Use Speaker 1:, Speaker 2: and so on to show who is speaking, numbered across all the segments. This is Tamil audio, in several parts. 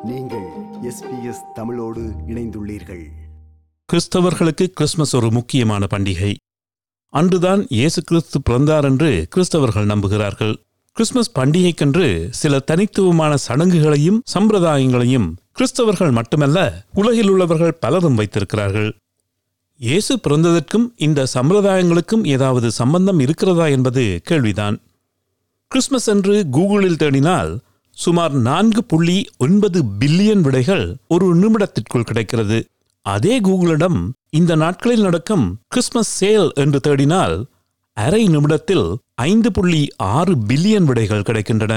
Speaker 1: நீங்கள் எஸ்பிஎஸ் தமிழோடு இணைந்துள்ளீர்கள்
Speaker 2: கிறிஸ்தவர்களுக்கு கிறிஸ்மஸ் ஒரு முக்கியமான பண்டிகை அன்றுதான் இயேசு கிறிஸ்து பிறந்தார் என்று கிறிஸ்தவர்கள் நம்புகிறார்கள் கிறிஸ்மஸ் பண்டிகைக்கென்று சில தனித்துவமான சடங்குகளையும் சம்பிரதாயங்களையும் கிறிஸ்தவர்கள் மட்டுமல்ல உலகில் உள்ளவர்கள் பலரும் வைத்திருக்கிறார்கள் இயேசு பிறந்ததற்கும் இந்த சம்பிரதாயங்களுக்கும் ஏதாவது சம்பந்தம் இருக்கிறதா என்பது கேள்விதான் கிறிஸ்மஸ் என்று கூகுளில் தேடினால் சுமார் நான்கு புள்ளி ஒன்பது பில்லியன் விடைகள் ஒரு நிமிடத்திற்குள் கிடைக்கிறது அதே கூகுளிடம் இந்த நாட்களில் நடக்கும் கிறிஸ்மஸ் சேல் என்று தேடினால் அரை நிமிடத்தில் ஐந்து புள்ளி ஆறு பில்லியன் விடைகள் கிடைக்கின்றன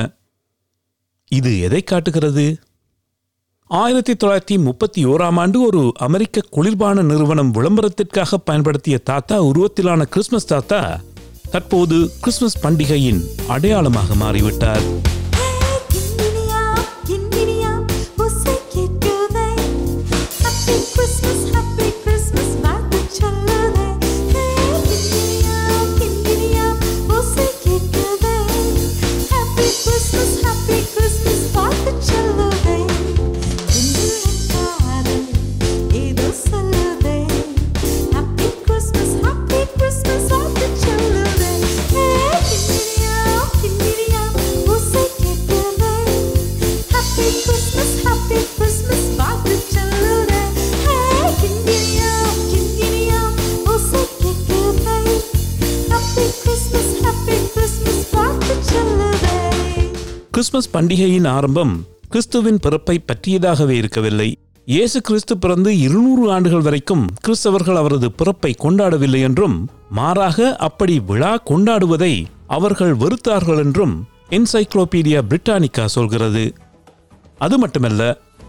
Speaker 2: இது எதை காட்டுகிறது ஆயிரத்தி தொள்ளாயிரத்தி முப்பத்தி ஓராம் ஆண்டு ஒரு அமெரிக்க குளிர்பான நிறுவனம் விளம்பரத்திற்காக பயன்படுத்திய தாத்தா உருவத்திலான கிறிஸ்மஸ் தாத்தா தற்போது கிறிஸ்மஸ் பண்டிகையின் அடையாளமாக மாறிவிட்டார்
Speaker 3: கிண்ணினியா கிண்ணினியா உசை கேட்குதே ஹாப்பி கிறிஸ்மஸ் ஹாப்பி கிறிஸ்மஸ் வாழ்த்து சொல்லுதே கிண்ணினியா கிண்ணினியா உசை கேட்குதே ஹாப்பி கிறிஸ்மஸ் ஹாப்பி கிறிஸ்மஸ் வாழ்த்து சொல்லுதே கிண்ணினின் காதல் ஏதோ சொல்லுதே ஹாப்பி கிறிஸ்மஸ் ஹாப்பி கிறிஸ்மஸ் வாழ்த்து சொல்லுதே கிண்ணினியா கிண்ணினியா உசை கேட்குதே ஹாப்பி கிறிஸ்மஸ் ஹாப்பி கிறிஸ்மஸ் வாழ்த்து சொல்லுதே கிண்ணினியா கிண்ணினியா உசை கேட்குதே ஹாப்பி கிறிஸ்மஸ் ஹாப்பி கிறிஸ்மஸ் வாழ்த்து சொல்லுதே
Speaker 2: கிறிஸ்மஸ் பண்டிகையின் ஆரம்பம் கிறிஸ்துவின் பிறப்பை பற்றியதாகவே இருக்கவில்லை இயேசு கிறிஸ்து பிறந்து இருநூறு ஆண்டுகள் வரைக்கும் கிறிஸ்தவர்கள் அவரது பிறப்பை கொண்டாடவில்லை என்றும் மாறாக அப்படி விழா கொண்டாடுவதை அவர்கள் வெறுத்தார்கள் என்றும் என்சைக்ளோபீடியா பிரிட்டானிக்கா சொல்கிறது அது மட்டுமல்ல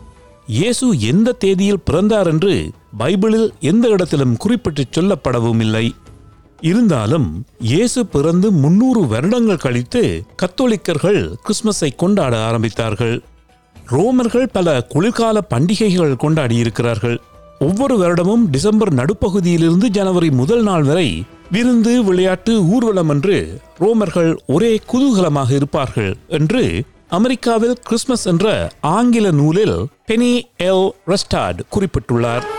Speaker 2: இயேசு எந்த தேதியில் பிறந்தார் என்று பைபிளில் எந்த இடத்திலும் குறிப்பிட்டு சொல்லப்படவும் இல்லை இருந்தாலும் இயேசு பிறந்து முன்னூறு வருடங்கள் கழித்து கத்தோலிக்கர்கள் கிறிஸ்மஸை கொண்டாட ஆரம்பித்தார்கள் ரோமர்கள் பல குளிர்கால பண்டிகைகள் கொண்டாடி இருக்கிறார்கள் ஒவ்வொரு வருடமும் டிசம்பர் நடுப்பகுதியிலிருந்து ஜனவரி முதல் நாள் வரை விருந்து விளையாட்டு ஊர்வலம் என்று ரோமர்கள் ஒரே குதூகலமாக இருப்பார்கள் என்று அமெரிக்காவில் கிறிஸ்மஸ் என்ற ஆங்கில நூலில் பெனி எல் ரெஸ்டார்ட் குறிப்பிட்டுள்ளார்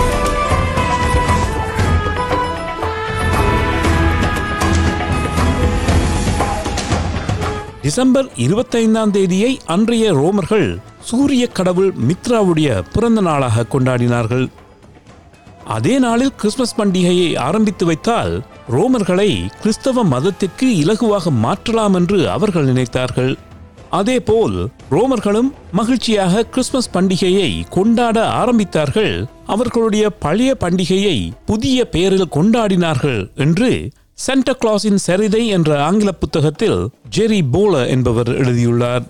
Speaker 2: டிசம்பர் இருபத்தைந்தாம் தேதியை அன்றைய ரோமர்கள் சூரிய கடவுள் மித்ராவுடைய பிறந்த நாளாக கொண்டாடினார்கள் அதே நாளில் கிறிஸ்மஸ் பண்டிகையை ஆரம்பித்து வைத்தால் ரோமர்களை கிறிஸ்தவ மதத்திற்கு இலகுவாக மாற்றலாம் என்று அவர்கள் நினைத்தார்கள் அதேபோல் ரோமர்களும் மகிழ்ச்சியாக கிறிஸ்மஸ் பண்டிகையை கொண்டாட ஆரம்பித்தார்கள் அவர்களுடைய பழைய பண்டிகையை புதிய பெயரில் கொண்டாடினார்கள் என்று சென்டா கிளாஸின் சரிதை என்ற ஆங்கில புத்தகத்தில் ஜெரி போல என்பவர் எழுதியுள்ளார்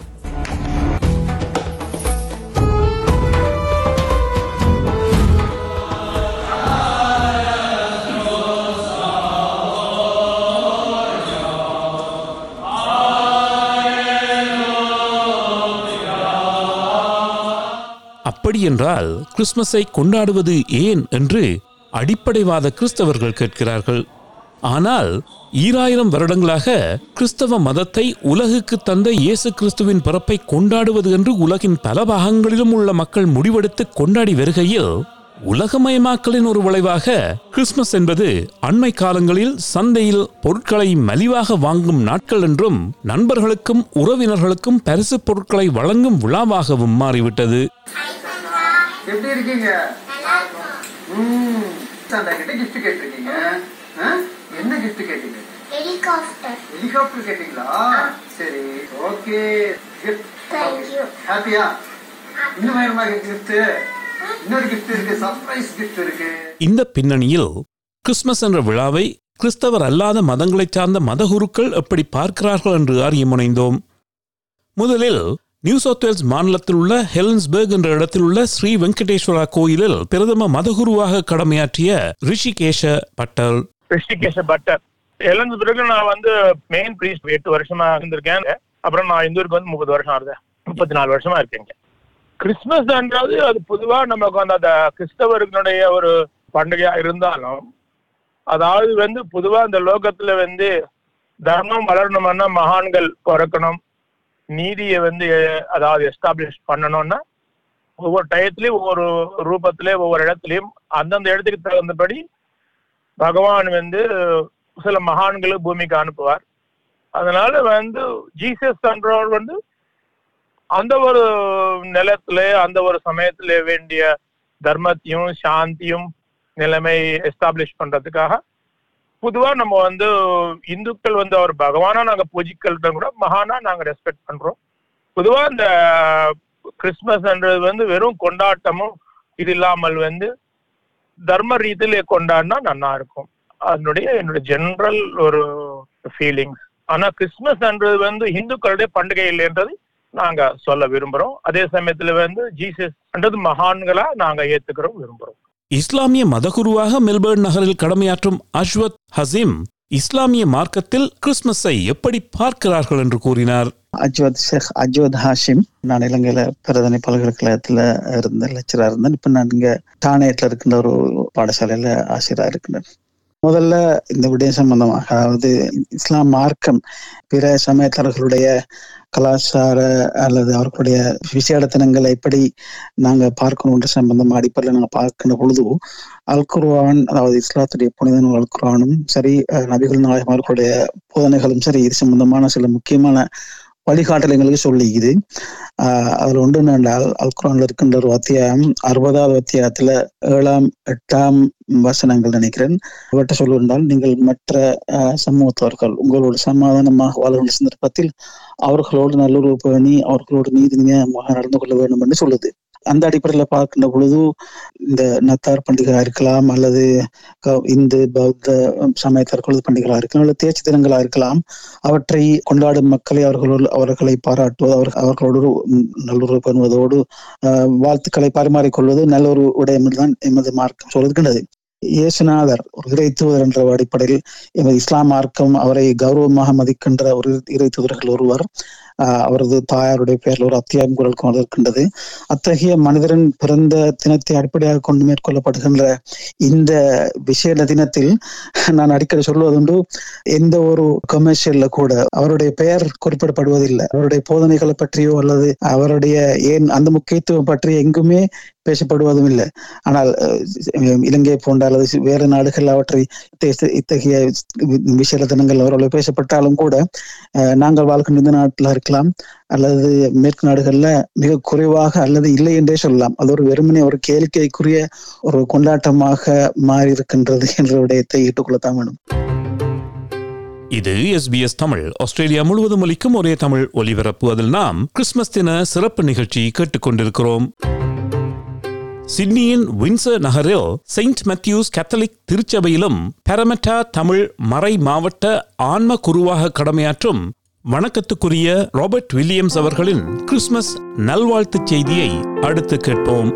Speaker 2: அப்படியென்றால் கிறிஸ்மஸை கொண்டாடுவது ஏன் என்று அடிப்படைவாத கிறிஸ்தவர்கள் கேட்கிறார்கள் ஆனால் ஈராயிரம் வருடங்களாக கிறிஸ்தவ மதத்தை உலகுக்கு தந்த இயேசு கிறிஸ்துவின் பிறப்பை கொண்டாடுவது என்று உலகின் பல பாகங்களிலும் உள்ள மக்கள் முடிவெடுத்து கொண்டாடி வருகையில் உலகமயமாக்கலின் ஒரு விளைவாக கிறிஸ்மஸ் என்பது அண்மை காலங்களில் சந்தையில் பொருட்களை மலிவாக வாங்கும் நாட்கள் என்றும் நண்பர்களுக்கும் உறவினர்களுக்கும் பரிசு பொருட்களை வழங்கும் விழாவாகவும் மாறிவிட்டது
Speaker 4: எப்படி இருக்கீங்க ம் சாண்டா கிட்ட கிஃப்ட் கேட்டிருக்கீங்க ஆ? என்ன கிஃப்ட் கேட்டீங்க
Speaker 5: ஹெலிகாப்டர்
Speaker 4: ஹெலிகாப்டர் கேட்டீங்களா சரி ஓகே
Speaker 5: Thank you.
Speaker 4: ஹாப்பியா இன்னும் வேணுமா கிஃப்ட் இன்னொரு கிஃப்ட் இருக்கு சர்ப்ரைஸ் கிஃப்ட் இருக்கு
Speaker 2: இந்த பின்னணியில் கிறிஸ்மஸ் என்ற விழாவை கிறிஸ்தவர் அல்லாத மதங்களைச் சார்ந்த மதகுருக்கள் எப்படி பார்க்கிறார்கள் என்று அறிய முனைந்தோம் முதலில் நியூ சவுத் வேல்ஸ் மாநிலத்தில் உள்ள ஹெலன்ஸ்பர்க் என்ற இடத்தில் உள்ள ஸ்ரீ வெங்கடேஸ்வரா கோயிலில் பிரதம மதகுருவாக கடமையாற்றிய ரிஷிகேஷ பட்டல்
Speaker 6: ரிஷிகேஷ பட்டர் எழுந்த பிறகு நான் வந்து மெயின் ப்ரீஸ்ட் எட்டு வருஷமா இருந்திருக்கேன் அப்புறம் நான் இந்த ஊருக்கு வந்து முப்பது வருஷம் ஆகுது முப்பத்தி நாலு வருஷமா இருக்கேங்க கிறிஸ்துமஸ்ன்றது அது பொதுவா நமக்கு வந்து அந்த கிறிஸ்தவர்களுடைய ஒரு பண்டிகையா இருந்தாலும் அதாவது வந்து பொதுவா இந்த லோகத்துல வந்து தர்மம் வளரணும்னா மகான்கள் பிறக்கணும் நீதியை வந்து அதாவது எஸ்டாப்ளிஷ் பண்ணணும்னா ஒவ்வொரு டயத்திலையும் ஒவ்வொரு ரூபத்திலையும் ஒவ்வொரு இடத்துலையும் அந்தந்த இடத்துக்கு தகுந்தபடி பகவான் வந்து சில மகான்களை பூமிக்கு அனுப்புவார் அதனால வந்து ஜீசஸ் என்றவர் வந்து அந்த ஒரு நிலத்துல அந்த ஒரு சமயத்துல வேண்டிய தர்மத்தையும் சாந்தியும் நிலைமை எஸ்டாப்ளிஷ் பண்றதுக்காக பொதுவா நம்ம வந்து இந்துக்கள் வந்து அவர் பகவானா நாங்க பூஜிக்கிறது கூட மகானா நாங்க ரெஸ்பெக்ட் பண்றோம் பொதுவா இந்த கிறிஸ்மஸ்ன்றது வந்து வெறும் கொண்டாட்டமும் இது இல்லாமல் வந்து தர்ம ரீதியில கொண்டாடினா நல்லா இருக்கும் அதனுடைய என்னுடைய ஜெனரல் ஒரு ஃபீலிங்ஸ் ஆனா கிறிஸ்மஸ்ன்றது வந்து இந்துக்களுடைய பண்டிகை இல்லைன்றது நாங்க சொல்ல விரும்புறோம் அதே சமயத்துல வந்து ஜீசஸ்ன்றது மகான்களா நாங்க ஏத்துக்கிறோம் விரும்புறோம்
Speaker 2: இஸ்லாமிய மதகுருவாக மெல்பர்ன் நகரில் கடமையாற்றும் அஷ்வத் ஹசீம் இஸ்லாமிய மார்க்கத்தில் கிறிஸ்மஸை எப்படி பார்க்கிறார்கள் என்று கூறினார்
Speaker 7: அஜ்வத் ஷேக் அஜ்வத் ஹாஷிம் நான் இலங்கையில பிரதனை பல்கலைக்கழகத்துல இருந்த லெக்சரா இருந்தேன் இப்ப நான் இங்க டானேட்ல இருக்கின்ற ஒரு பாடசாலையில ஆசிரியரா இருக்கின்றேன் முதல்ல இந்த விடயம் சம்பந்தமாக அதாவது இஸ்லாம் மார்க்கம் பிற சமயத்தவர்களுடைய கலாச்சார அல்லது அவர்களுடைய விசேட தினங்களை எப்படி நாங்க பார்க்கணுன்ற சம்பந்தமா அடிப்படையில் நாங்க பார்க்கின்ற பொழுது அல் குர்ஆன் அதாவது இஸ்லாத்துடைய புனித நூல் அல் குர்ஆனும் சரி அஹ், நபிகள் நாயகம் அவர்களுடைய போதனைகளும் சரி இது சம்பந்தமான சில முக்கியமான வழிகாட்டல் எங்களுக்கு சொல்லிக்குது ஆஹ் அதுல ஒன்று என்னென்றால் அல் குர்ஆன்ல இருக்கின்ற ஒரு அத்தியாயம் அறுபதாவது அத்தியாயத்துல ஏழாம் எட்டாம் வசனங்கள் நினைக்கிறேன் அவற்றை சொல்லுவென்றால் நீங்கள் மற்ற ஆஹ், சமூகத்தவர்கள் உங்களோடு சமாதானமாக வாழ்கின்ற சந்தர்ப்பத்தில் அவர்களோடு நல்லுறவு பேணி அவர்களோடு நீதி நியாயமாக நடந்து கொள்ள வேண்டும் என்று சொல்லுது அந்த அடிப்படையில பார்க்கின்ற பொழுது இந்த நத்தார் பண்டிகையா இருக்கலாம் அல்லது க- இந்து பௌத்த சமயத்தர்களது பண்டிகைகளா இருக்கலாம் அல்லது தேய்ச்சி தினங்களா இருக்கலாம் அவற்றை கொண்டாடும் மக்களை அவர்களோடு அவர்களை பாராட்டுவது அவர் அவர்களோடு ம், நல்லுறவு பண்ணுவதோடு ஆஹ், வாழ்த்துக்களை பரிமாறிக்கொள்வது நல்ல ஒரு விடயம் தான் எமது மார்க்கம் சொல்லுகின்றது இயேசுநாதர் ஒரு இறை தூதர் என்ற அடிப்படையில் எமது இஸ்லாம் மார்க்கம் அவரை கௌரவமாக மதிக்கின்ற ஒரு இறை தூதர்கள் ஒருவர் ஆஹ், அவரது தாயாருடைய பெயரில் ஒரு அத்தியாயம் குரல் கொண்டு இருக்கின்றது அத்தகைய மனிதரின் பிறந்த தினத்தை அடிப்படையாக கொண்டு மேற்கொள்ளப்படுகின்ற இந்த விசேட தினத்தில் நான் அடிக்கடி சொல்வதுண்டு எந்த ஒரு கமர்ஷியல்ல கூட அவருடைய பெயர் குறிப்பிடப்படுவதில்லை அவருடைய போதனைகளை பற்றியோ அல்லது அவருடைய ஏன் அந்த முக்கியத்துவம் பற்றி எங்குமே பேசப்படுவதும் இல்லை ஆனால் அஹ், இலங்கை போன்ற அல்லது சி- வேறு நாடுகள் அவற்றை இத்த- இத்தகைய விசேட தினங்கள் அவர்கள் பேசப்பட்டாலும் கூட அஹ், நாங்கள் வாழ்கின்ற இந்த நாட்டில் இருக்கலாம் அல்லது மேற்கு நாடுகள்ல மிக குறைவாக அல்லது இல்லை என்றே சொல்லலாம் அது ஒரு வெறுமனே ஒரு கேளிக்கைக்குரிய ஒரு கொண்டாட்டமாக மாறி இருக்கின்றது என்ற விடயத்தை இட்டுக்கொள்ளத்தான் வேண்டும்
Speaker 2: இது எஸ்பிஎஸ் தமிழ் ஆஸ்திரேலியா முழுவதும் ஒலிக்கும் ஒரே தமிழ் ஒலிபரப்பு அதில் நாம் கிறிஸ்மஸ் தின சிறப்பு நிகழ்ச்சி கேட்டுக்கொண்டிருக்கிறோம் சிட்னியின் வின்சர் நகரில் செயின்ட் மேத்யூஸ் கத்தலிக் திருச்சபையிலும் பெரமெட்டா தமிழ் மறை மாவட்ட ஆன்ம குருவாக கடமையாற்றும் வணக்கத்துக்குரிய ராபர்ட் வில்லியம்ஸ் அவர்களின் கிறிஸ்மஸ் நல்வாழ்த்துச் செய்தியை அடுத்து கேட்போம்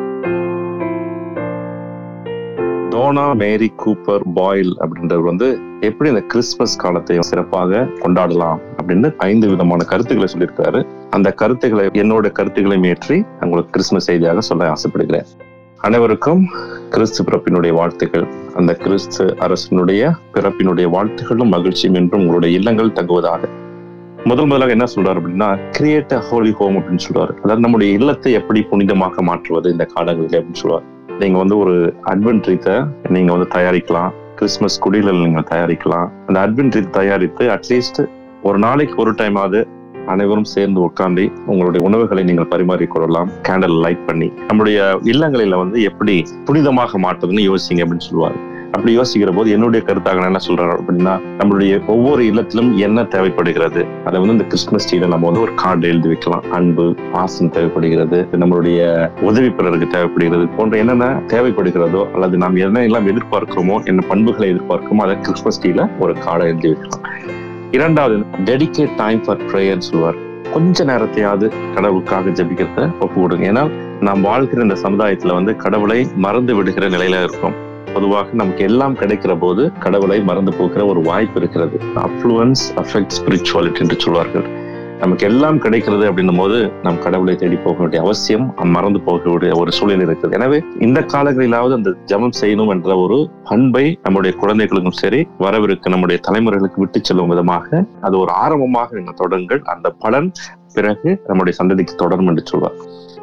Speaker 8: டோனா மேரி கூப்பர் பாயில் அப்படின்றவர் வந்து எப்படி இந்த கிறிஸ்துமஸ் காலத்தை சிறப்பாக கொண்டாடலாம் அப்படின்னு ஐந்து விதமான கருத்துக்களை சொல்லியிருக்காரு அந்த கருத்துக்களை என்னோட கருத்துக்களை ஏற்றி உங்களுக்கு கிறிஸ்துமஸ் செய்தியாக சொல்ல ஆசைப்படுகிறேன் அனைவருக்கும் கிறிஸ்து பிறப்பினுடைய வாழ்த்துக்கள் அந்த கிறிஸ்து அரசனுடைய பிறப்பினுடைய வாழ்த்துக்களும் மகிழ்ச்சியும் என்றும் உங்களுடைய இல்லங்கள் தங்குவதாக முதல் முதலாக என்ன சொல்றாரு அப்படின்னா கிரியேட் அ ஹோலி ஹோம் அப்படின்னு சொல்றாரு அதாவது நம்முடைய இல்லத்தை எப்படி புனிதமாக மாற்றுவது இந்த காலங்களில் அப்படின்னு சொல்லுவார் நீங்க வந்து ஒரு அட்வென்ட் ரீத்தை நீங்க வந்து தயாரிக்கலாம் கிறிஸ்மஸ் குடில்கள் நீங்க தயாரிக்கலாம் அந்த அட்வென்ட் ரீத் தயாரித்து அட்லீஸ்ட் ஒரு நாளைக்கு ஒரு டைம் ஆகுது அனைவரும் சேர்ந்து உட்கார்ந்து உங்களுடைய உணவுகளை நீங்கள் பரிமாறிக்கொள்ளலாம் கேண்டல் லைட் பண்ணி நம்முடைய இல்லங்களில வந்து எப்படி புனிதமாக மாற்றுறதுன்னு யோசிங்க அப்படின்னு சொல்லுவாரு அப்படி யோசிக்கிற போது என்னுடைய கருத்தாக நான் என்ன சொல்றேன் அப்படின்னா நம்மளுடைய ஒவ்வொரு இல்லத்திலும் என்ன தேவைப்படுகிறது அதை வந்து இந்த கிறிஸ்துமஸ் டீல நம்ம வந்து ஒரு கார்டு எழுதி வைக்கலாம் அன்பு பாசம் தேவைப்படுகிறது நம்மளுடைய உதவி பிறருக்கு தேவைப்படுகிறது போன்ற என்னென்ன தேவைப்படுகிறதோ அல்லது நாம் என்ன எல்லாம் எதிர்பார்க்கிறோமோ என்ன பண்புகளை எதிர்பார்க்கிறோமோ அதை கிறிஸ்துமஸ் டீல ஒரு கார்டை எழுதி வைக்கலாம் இரண்டாவது டெடிகேட் டைம் ஃபார் ப்ரேயர்னு சொல்லுவார் கொஞ்ச நேரத்தையாவது கடவுளுக்காக ஜெபிக்கிறத ஒப்பு கொடுங்க ஏன்னா நாம் வாழ்கிற இந்த சமுதாயத்துல வந்து கடவுளை மறந்து விடுகிற நிலையில இருக்கோம் பொதுவாக நமக்கு எல்லாம் கிடைக்கிற போது கடவுளை மறந்து போகிற ஒரு வாய்ப்பு இருக்கிறது அப்ளூவன்ஸ் அஃபெக்ட் ஸ்பிரிச்சுவாலிட்டி என்று சொல்வார்கள் நமக்கு எல்லாம் கிடைக்கிறது அப்படின்னும் போது நம் கடவுளை தேடி போக வேண்டிய அவசியம் மறந்து போக வேண்டிய ஒரு சூழ்நிலை இருக்குது எனவே இந்த காலங்களிலாவது அந்த ஜெபம் செய்யணும் என்ற ஒரு பண்பை நம்முடைய குழந்தைகளுக்கும் சரி வரவிருக்க நம்முடைய தலைமுறைகளுக்கு விட்டு செல்லும் விதமாக அது ஒரு ஆரம்பமாக நீங்கள் தொடருங்கள் அந்த பலன் பிறகு நம்முடைய சந்ததிக்கு தொடரும் என்று சொல்வார்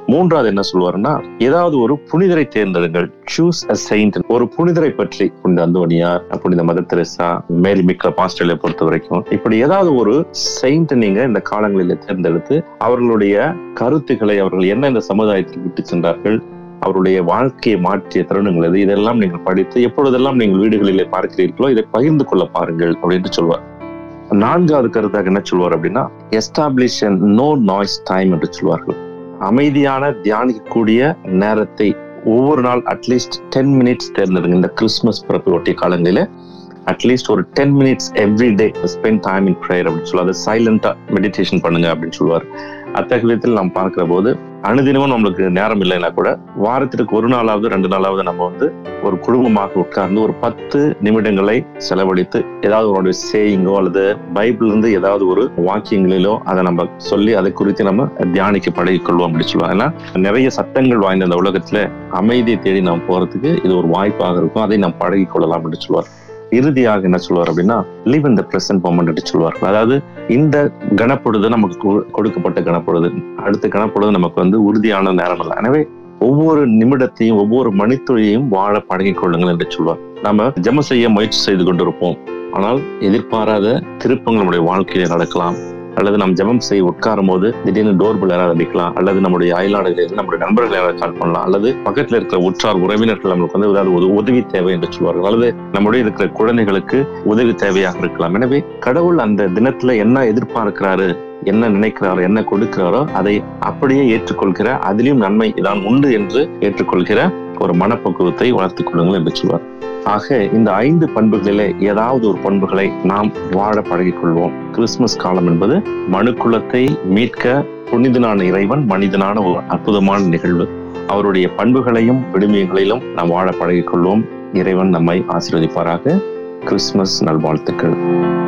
Speaker 8: மூன்றாவது என்ன சொல்லுவாருன்னா ஏதாவது ஒரு புனிதரை தேர்ந்தெடுங்கள் சூஸ் அ செயின்ட் ஒரு புனிதரை பற்றி புனித அந்தோனியார் புனித மதர் தெரசா மேல்மிக்க ஆஸ்திரேலியா பொறுத்த வரைக்கும் இப்படி ஏதாவது ஒரு செயின்ட் நீங்க இந்த காலங்களில் தேர்ந்தெடுத்து அவர்களுடைய கருத்துக்களை அவர்கள் என்ன இந்த சமுதாயத்தில் விட்டு சென்றார்கள் அவருடைய வாழ்க்கையை மாற்றிய தருணங்கள் எது இதெல்லாம் நீங்கள் படித்து எப்பொழுதெல்லாம் நீங்கள் வீடுகளிலே பார்க்கிறீர்களோ இதை பகிர்ந்து கொள்ள பாருங்கள் அப்படின்னு சொல்வார் நான்காவது கருத்தாக என்ன சொல்வார் அப்படின்னா எஸ்டாப்ளிஷ் நோ நாய்ஸ் டைம் என்று சொல்வார்கள் அமைதியான தியானிக்கக்கூடிய நேரத்தை ஒவ்வொரு நாள் அட்லீஸ்ட் டென் மினிட்ஸ் தேர்ந்தெடுங்க இந்த கிறிஸ்துமஸ் பிறப்பு ஒட்டிய காலங்களில அட்லீஸ்ட் ஒரு ten minutes every day spend time in prayer அப்படின்னு சொல்லுவார் அதை சைலண்டா மெடிடேஷன் பண்ணுங்க அப்படின்னு சொல்லுவார் அத்தகைய விதத்தில் நாம் பார்க்கிற போது அனுதினமும் நம்மளுக்கு நேரம் இல்லைன்னா கூட வாரத்திற்கு ஒரு நாளாவது ரெண்டு நாளாவது நம்ம வந்து ஒரு குடும்பமாக உட்கார்ந்து ஒரு பத்து நிமிடங்களை செலவழித்து ஏதாவது ஒரு சேயிங்கோ அல்லது பைபிள் இருந்து ஏதாவது ஒரு வாக்கியங்களிலோ அதை நம்ம சொல்லி அதை குறித்து நம்ம தியானிக்க பழகிக்கொள்வோம் அப்படின்னு சொல்லுவாங்க ஏன்னா நிறைய சத்தங்கள் வாய்ந்த அந்த உலகத்துல அமைதியை தேடி நாம் போறதுக்கு இது ஒரு வாய்ப்பாக இருக்கும் அதை நாம் பழகி கொள்ளலாம் அப்படின்னு சொல்லுவார் இறுதியாக என்ன சொல்வார் அப்படின்னா live in the present moment சொல்வார் அதாவது இந்த கணப்பொழுது நமக்கு கொ- கொடுக்கப்பட்ட கணப்பொழுது அடுத்த கணப்பொழுது நமக்கு வந்து உறுதியான நேரம் இல்லை எனவே ஒவ்வொரு நிமிடத்தையும் ஒவ்வொரு மணித்துளியையும் வாழ பழகிக் கொள்ளுங்கள் என்று சொல்வார் நாம ஜெபம் செய்ய முயற்சி செய்து கொண்டிருப்போம் ஆனால் எதிர்பாராத திருப்பங்கள் நம்முடைய வாழ்க்கையில நடக்கலாம் அல்லது நாம் ஜெபம் செய்ய உட்காரும் போது திடீர்னு டோர் பெல் யாராவது அடிக்கலாம் அல்லது நம்முடைய அயலாடுகளில் நம்முடைய நண்பர்கள் யாராவது கால் பண்ணலாம் அல்லது பக்கத்துல இருக்கிற உற்றார் உறவினர்கள் நம்மளுக்கு வந்து ஏதாவது ஒரு உதவி தேவை என்று சொல்வார்கள் அல்லது நம்முடைய இருக்கிற குழந்தைகளுக்கு உதவி தேவையாக இருக்கலாம் எனவே கடவுள் அந்த தினத்துல என்ன எதிர்பார்க்கிறாரு என்ன நினைக்கிறாரோ என்ன கொடுக்கிறாரோ அதை அப்படியே ஏற்றுக்கொள்கிற அதிலும் நன்மை இதான் உண்டு என்று ஏற்றுக்கொள்கிற ஒரு மனப்பக்குவத்தை வளர்த்துக் கொள்ளுங்கள் என்று சொல்வார் ஆக இந்த ஐந்து பண்புகளிலே ஏதாவது ஒரு பண்புகளை நாம் வாழ பழகிக் கொள்வோம் கிறிஸ்துமஸ் காலம் என்பது மனுக்குலத்தை மீட்க புனிதனான இறைவன் மனிதனான ஒரு அற்புதமான நிகழ்வு அவருடைய பண்புகளையும் விடுமியங்களிலும் நாம் வாழ பழகிக் கொள்வோம் இறைவன் நம்மை ஆசீர்வதிப்பாராக கிறிஸ்துமஸ் நல்வாழ்த்துக்கள்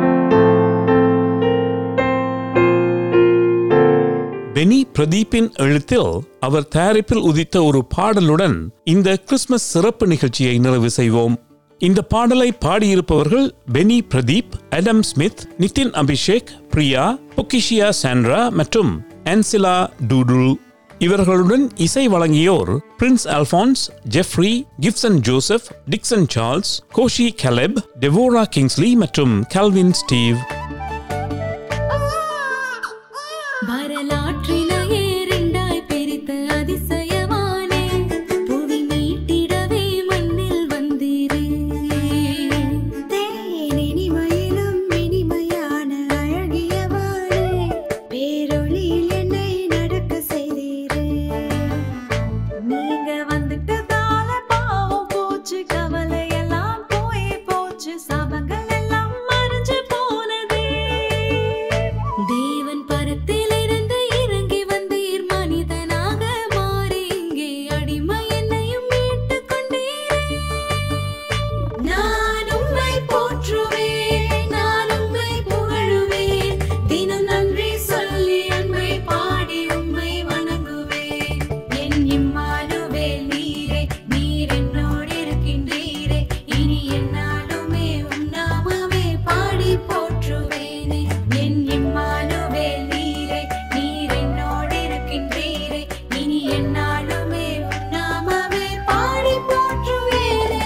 Speaker 2: பெனி பிரதீப்பின் எழுத்தில் அவர் தயாரிப்பில் உதித்த ஒரு பாடலுடன் இந்த கிறிஸ்துமஸ் சிறப்பு நிகழ்ச்சியை நிறைவு செய்வோம் இந்த பாடலை பாடியிருப்பவர்கள் Benny Pradeep Adam Smith Nitin Abhishek Priya பொக்கிஷியா சாண்ட்ரா மற்றும் ஆன்சிலா டூடுல் இவர்களுடன் இசை வழங்கியோர் Prince Alphonse Jeffrey Gibson Joseph Dixon Charles Koshy Caleb Devora Kingsley மற்றும் கல்வின் ஸ்டீவ்
Speaker 3: வரலாற்றிலேயே இரண்டாய் பிரித்த அதிசயமானே புவி மீட்டிடவே மண்ணில் வந்தீரே
Speaker 9: தேனினிமையிலும் இனிமையான அழகியவாறே, பேரொளியில் என்னை நடக்க செய்தீரே.
Speaker 3: நீங்க வந்துட்டதால பாவம் போச்சு கவலை எல்லாம் போய் போச்சு சாபங்கள் எல்லாம் மறைஞ்சு போனதே தேவன் பரத்திலிருந்து இறங்கி வந்தீர் மனிதனாக மாறி இங்கே அடிமை என்னையும் மீட்டுக் கொண்டீரே நான் உம்மை போற்றுவேன் நான் உம்மை புகழுவேன் தினம் நன்றி சொல்லி அன்பை பாடி உம்மை வணங்குவேன் என் இம்மானுவேல் நீரே நீர் என்னோடு இருக்கின்றீரே இனி என்னாலுமே உம் நாமமே பாடி போற்றுவேனே என் இம்மானுவேல் நீரே நீர் என்னோடு இருக்கின்றீரே இனி என்னாலுமே உம் நாமமே பாடி போற்றுவேனே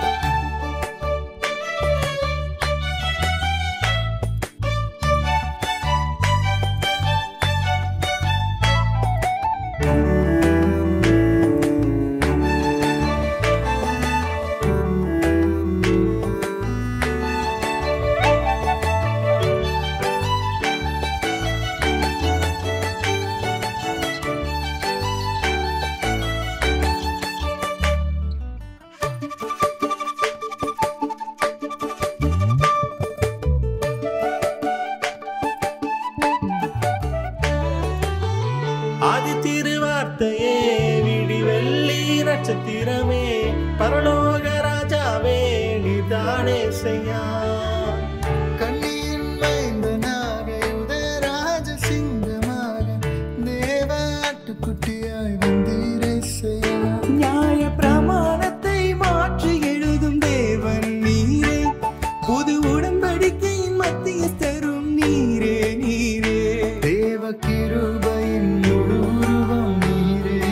Speaker 10: ஆதி திருவார்த்தையே விடி வெள்ளி நட்சத்திரமே பரலோக ராஜாவே நீதானே செய்யா
Speaker 11: கண்ணியின் மைந்தனாக யுதராஜ சிங்கமாக தேவ ஆட்டுக்குட்டியாய் வந்தீரே செய்யா நியாய பிரமாணத்தை மாற்றி எழுதும் தேவன் நீரே புது உடன்படிக்கையின் மத்தியஸ்தரும் நீரே நீரே தேவ கிருபையின் முழு உருவம் நீரே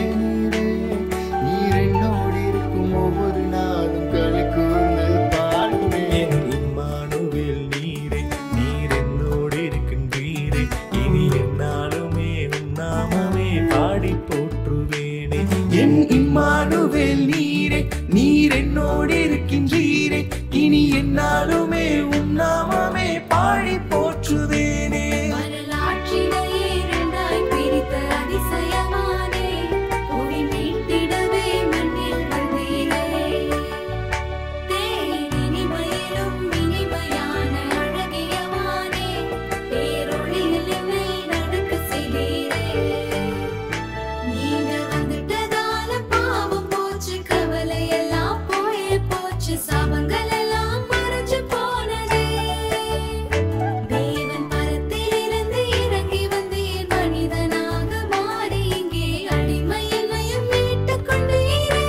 Speaker 11: என்னோடு இருக்கின்றீரே இனி என்னாலுமே உம் நாமமே பாடி போற்றுவேனே
Speaker 9: வரலாற்றினையே இரண்டாய் பிரித்த அதிசயமானே புவி மீட்டிடவே மண்ணில் வந்தீரே தேனினிமையிலும் இனிமையான அழகியவானே பேரொளியில் என்னை நடக்க செய்தீரே நீங்க வந்துட்டதால பாவம் போச்சு கவலை எல்லாம் போயே போச்சு சாபங்கள் எல்லாம் மறைஞ்சு போனதே தேவன் பரத்திலிருந்து இறங்கி வந்தீர் மனிதனாக மாறி இங்கே அடிமை என்னையும் மீட்டுக் கொண்டீரே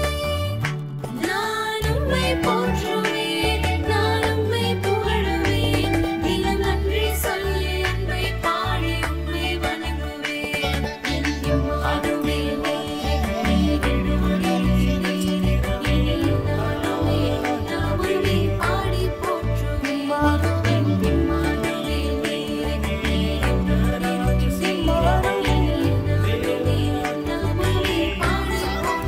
Speaker 9: நான் உம்மை போற்றுவேன் நான் உம்மை புகழுவேன் தினம் நன்றி சொல்லி அன்பை பாடி உம்மை வணங்குவேன் என் இம்மானுமே நாமமே பாடி போற்றுவேன் என் இம்மானுமே நாமமே பாடி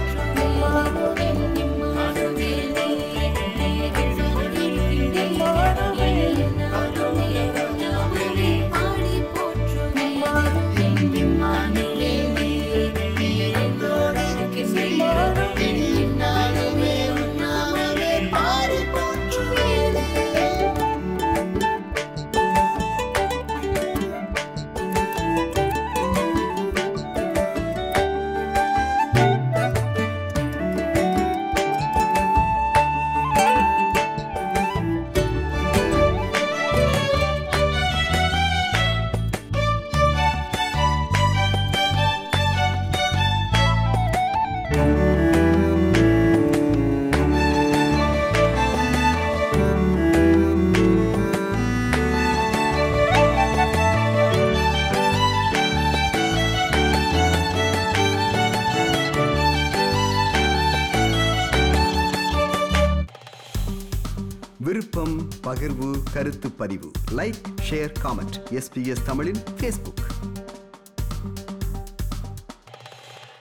Speaker 1: விருப்பம் பகிர்வு கருத்து பதிவு லைக் ஷேர் காமெண்ட் எஸ்பிஎஸ் தமிழின் ஃபேஸ்புக்